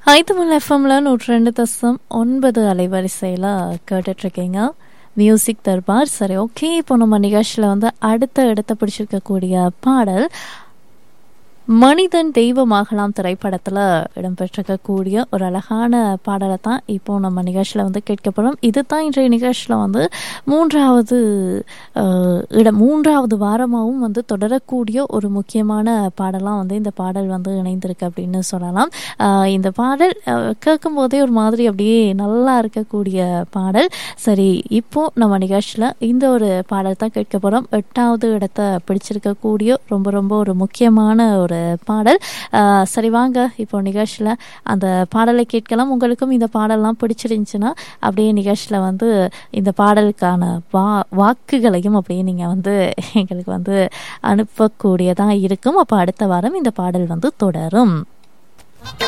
ஐத்தமிழ் எஃப்எம்ல நூற்றி ரெண்டு தசம் ஒன்பது அலைவரிசையில் கேட்டுட்ருக்கீங்க மியூசிக் தர்பார் சரி ஓகே இப்போ நம்ம நிகழ்ச்சியில் வந்து அடுத்த இடத்த பிடிச்சிருக்கக்கூடிய பாடல் மனிதன் தெய்வமாகலாம் திரைப்படத்தில் இடம்பெற்றிருக்கக்கூடிய ஒரு அழகான பாடலை தான் இப்போ நம்ம நிகழ்ச்சியில் வந்து கேட்கப்படும் இது தான் இன்றைய நிகழ்ச்சியில் வந்து மூன்றாவது அஹ், இடம் மூன்றாவது வாரமாகவும் வந்து தொடரக்கூடிய ஒரு முக்கியமான பாடலாம் வந்து இந்த பாடல் வந்து இணைந்திருக்கு அப்படின்னு சொல்லலாம் அஹ், இந்த பாடல் அஹ், கேட்கும்போதே ஒரு மாதிரி அப்படியே நல்லா இருக்கக்கூடிய பாடல் சரி இப்போ நம்ம நிகழ்ச்சியில் இந்த ஒரு பாடல் தான் கேட்க போகிறோம் எட்டாவது இடத்த பிடிச்சிருக்கக்கூடிய ரொம்ப ரொம்ப ஒரு முக்கியமான ஒரு பாடல் அஹ், சரி வாங்க இப்போ நிகழ்ச்சியில் அந்த பாடலை கேட்கலாம் உங்களுக்கும் இந்த பாடல்லாம் பிடிச்சிருந்துச்சுன்னா அப்படியே நிகழ்ச்சியில் வந்து இந்த பாடலுக்கான வா வாக்குகளையும் அப்படியே நீங்கள் வந்து எங்களுக்கு வந்து அனுப்பக்கூடியதாக இருக்கும் அப்போ அடுத்த வாரம் இந்த பாடல் வந்து தொடரும்